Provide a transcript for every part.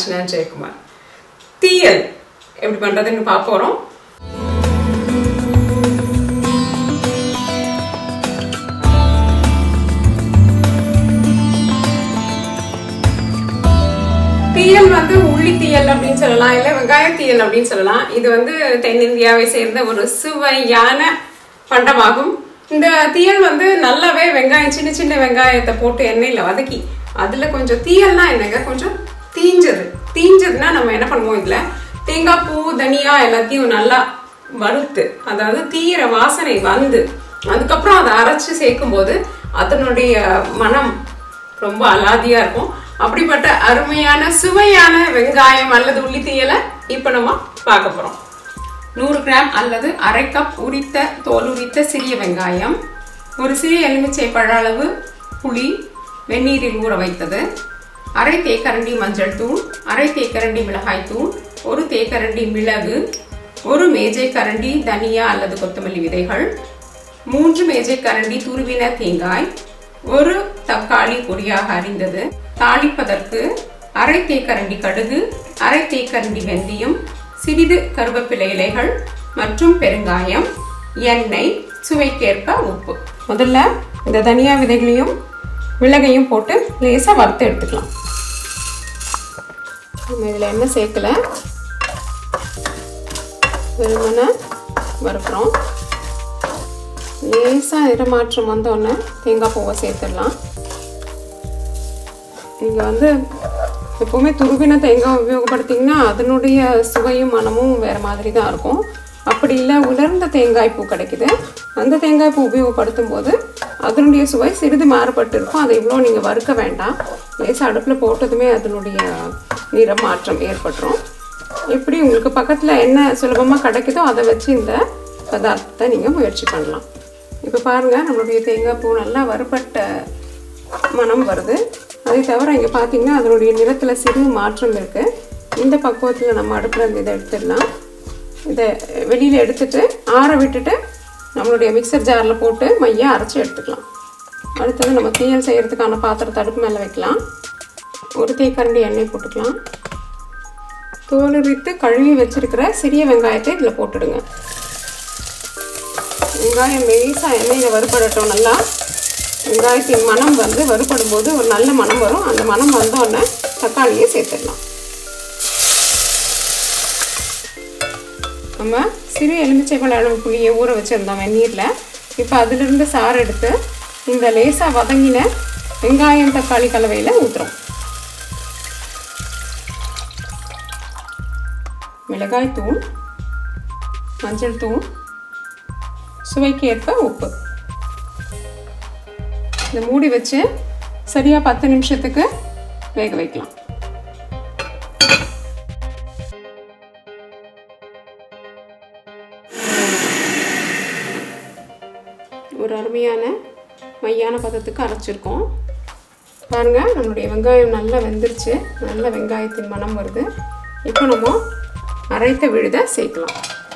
அர்ச்சனா ஜெயக்குமார் தீயல் எப்படி பண்றதுன்னு பார்க்க போறோம் தீயல் வந்து உள்ளி தீயல் அப்படின்னு சொல்லலாம் இல்ல வெங்காய தீயல் அப்படின்னு சொல்லலாம் இது வந்து தென்னிந்தியாவை சேர்ந்த ஒரு சுவையான பண்டமாகும் இந்த தீயல் வந்து நல்லாவே வெங்காயம் சின்ன சின்ன வெங்காயத்தை போட்டு எண்ணெயில வதக்கி அதுல கொஞ்சம் தீயல்னா என்னங்க கொஞ்சம் தீஞ்சது தீஞ்சதுன்னா நம்ம என்ன பண்ணுவோம் இதுல தேங்காய் பூ தனியா எல்லாத்தையும் நல்லா வறுத்து அதாவது தீர வாசனை வந்து அதுக்கப்புறம் அதை அரைச்சு சேர்க்கும் போது அதனுடைய மனம் ரொம்ப அலாதியா இருக்கும் அப்படிப்பட்ட அருமையான சுவையான வெங்காயம் அல்லது உள்ளி தீயலை இப்போ நம்ம பார்க்க போறோம் நூறு கிராம் அல்லது அரை கப் உரித்த தோல் உரித்த சிறிய வெங்காயம் ஒரு சிறிய எலுமிச்சை பழ அளவு புளி வெந்நீரில் ஊற வைத்தது அரை தேக்கரண்டி மஞ்சள் தூள் அரை தேக்கரண்டி மிளகாய் தூள் ஒரு தேக்கரண்டி மிளகு ஒரு மேஜை கரண்டி தனியா அல்லது கொத்தமல்லி விதைகள் மூன்று மேஜை கரண்டி துருவின தேங்காய் ஒரு தக்காளி பொடியாக அரிந்தது தாளிப்பதற்கு அரை தேக்கரண்டி கடுகு அரை தேக்கரண்டி வெந்தயம் சிறிது கருவேப்பிலை இலைகள் மற்றும் பெருங்காயம் எண்ணெய் சுவைக்கேற்ப உப்பு முதல்ல இந்த தனியா விதைகளையும் மிளகையும் போட்டு லேசாக வறுத்து எடுத்துக்கலாம் நம்ம இதில் எண்ணெய் சேர்க்கல வெறுமனை வறுக்கிறோம் லேசாக நிறமாற்றம் வந்தோடனே தேங்காய் பூவை சேர்த்துடலாம் நீங்கள் வந்து எப்போவுமே துருவின தேங்காய் உபயோகப்படுத்திங்கன்னா அதனுடைய சுவையும் மனமும் வேறு மாதிரி தான் இருக்கும் அப்படி இல்லை உலர்ந்த தேங்காய் பூ கிடைக்குது அந்த தேங்காய் பூ உபயோகப்படுத்தும் போது அதனுடைய சுவை சிறிது மாறுபட்டு இருக்கும் அதை இவ்வளோ நீங்கள் வறுக்க வேண்டாம் லேசாக அடுப்பில் போட்டதுமே அதனுடைய நிறம் மாற்றம் ஏற்பட்டுரும் எப்படி உங்களுக்கு பக்கத்தில் என்ன சுலபமாக கிடைக்குதோ அதை வச்சு இந்த பதார்த்தத்தை நீங்கள் முயற்சி பண்ணலாம் இப்போ பாருங்கள் நம்மளுடைய தேங்காய் பூ நல்லா வறுபட்ட மனம் வருது அதை தவிர இங்கே பார்த்தீங்கன்னா அதனுடைய நிறத்தில் சிறு மாற்றம் இருக்குது இந்த பக்குவத்தில் நம்ம அடுப்பில் இருந்து இதை எடுத்துடலாம் இதை வெளியில் எடுத்துட்டு ஆற விட்டுட்டு நம்மளுடைய மிக்சர் ஜாரில் போட்டு மையாக அரைச்சி எடுத்துக்கலாம் அடுத்தது நம்ம தீயல் செய்கிறதுக்கான பாத்திரத்தை அடுப்பு மேலே வைக்கலாம் ஒரு தேக்கரண்டி எண்ணெய் போட்டுக்கலாம் தோலுரித்து கழுவி வச்சிருக்கிற சிறிய வெங்காயத்தை இதில் போட்டுடுங்க வெங்காயம் மெலிசாக எண்ணெயில் வறுபடட்டும் நல்லா வெங்காயத்தின் மனம் வந்து வறுபடும் போது ஒரு நல்ல மனம் வரும் அந்த மனம் வந்தோடனே தக்காளியை சேர்த்துடலாம் நம்ம சிறு எலுமிச்சை பழ அளவு புளியை ஊற வச்சுருந்தோம் வெந்நீரில் இப்போ அதிலிருந்து சாறு எடுத்து இந்த லேசாக வதங்கின வெங்காயம் தக்காளி கலவையில் ஊற்றுறோம் மிளகாய் தூள் மஞ்சள் தூள் சுவைக்கு ஏற்ப உப்பு இதை மூடி வச்சு சரியாக பத்து நிமிஷத்துக்கு வேக வைக்கலாம் ஒரு அருமையான மையான பதத்துக்கு அரைச்சிருக்கோம் பாருங்கள் நம்மளுடைய வெங்காயம் நல்லா வெந்துருச்சு நல்ல வெங்காயத்தின் மனம் வருது இப்போ நம்ம அரைத்த விழுதை சேர்க்கலாம்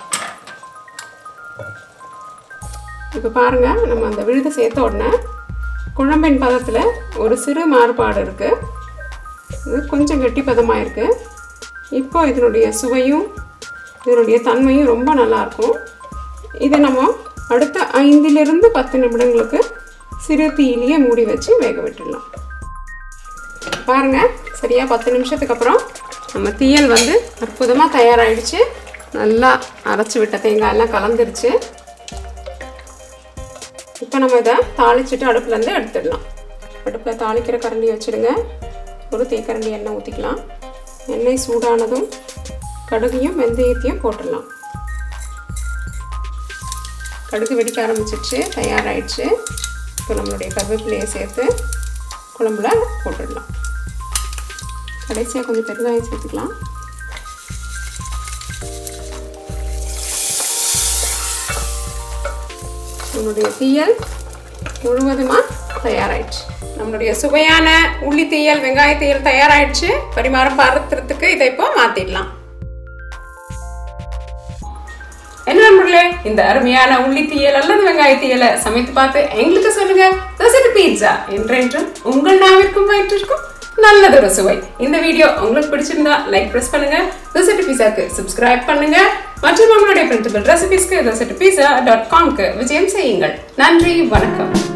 இப்போ பாருங்கள் நம்ம அந்த விழுதை சேர்த்த உடனே குழம்பின் பதத்தில் ஒரு சிறு மாறுபாடு இருக்குது இது கொஞ்சம் கெட்டி பதமாக இருக்குது இப்போ இதனுடைய சுவையும் இதனுடைய தன்மையும் ரொம்ப நல்லாயிருக்கும் இதை நம்ம அடுத்த ஐந்திலிருந்து பத்து நிமிடங்களுக்கு சிறு தீயிலேயே மூடி வச்சு வேக விட்டுடலாம் பாருங்கள் சரியாக பத்து நிமிஷத்துக்கு அப்புறம் நம்ம தீயல் வந்து அற்புதமாக தயாராகிடுச்சு நல்லா அரைச்சி விட்ட தேங்காயெல்லாம் கலந்துருச்சு இப்போ நம்ம இதை தாளிச்சிட்டு அடுப்புலேருந்து எடுத்துடலாம் அடுப்பில் தாளிக்கிற கரண்டி வச்சுடுங்க ஒரு தேக்கரண்டி எண்ணெய் ஊற்றிக்கலாம் எண்ணெய் சூடானதும் கடுகையும் வெந்தயத்தையும் போட்டுடலாம் கடுகு வெடிக்க ஆரம்பிச்சிடுச்சு தயாராகிடுச்சு இப்போ நம்மளுடைய கருவேப்பிலையை சேர்த்து குழம்புல போட்டுடலாம் கடைசியாக கொஞ்சம் பெருங்காயம் சேர்த்துக்கலாம் நம்மளுடைய தீயல் முழுவதுமாக தயாராயிடுச்சு நம்மளுடைய சுவையான உள்ளி தீயல் வெங்காய தீயல் தயாராயிடுச்சு பரிமாறம் பாத்திரத்துக்கு இதை இப்போ மாத்திடலாம் என்ன நண்பர்களே இந்த அருமையான உள்ளி தீயல் அல்லது வெங்காய தீயலை சமைத்து பார்த்து எங்களுக்கு சொல்லுங்க தோசை பீட்சா என்றென்றும் உங்கள் நாவிற்கும் வயிற்றிற்கும் நல்லதொரு சுவை இந்த வீடியோ உங்களுக்கு பிடிச்சிருந்தா லைக் பிரஸ் பண்ணுங்க தோசெட்டு பீஸாக்கு சப்ஸ்கிரைப் பண்ணுங்க மற்றும் உங்களுடைய பிரிண்டபிள் ரெசிபிஸ்க்கு தோசெட்டு பீஸா டாட் காம்க்கு விஜயம் செய்யுங்கள் நன்றி வணக்கம்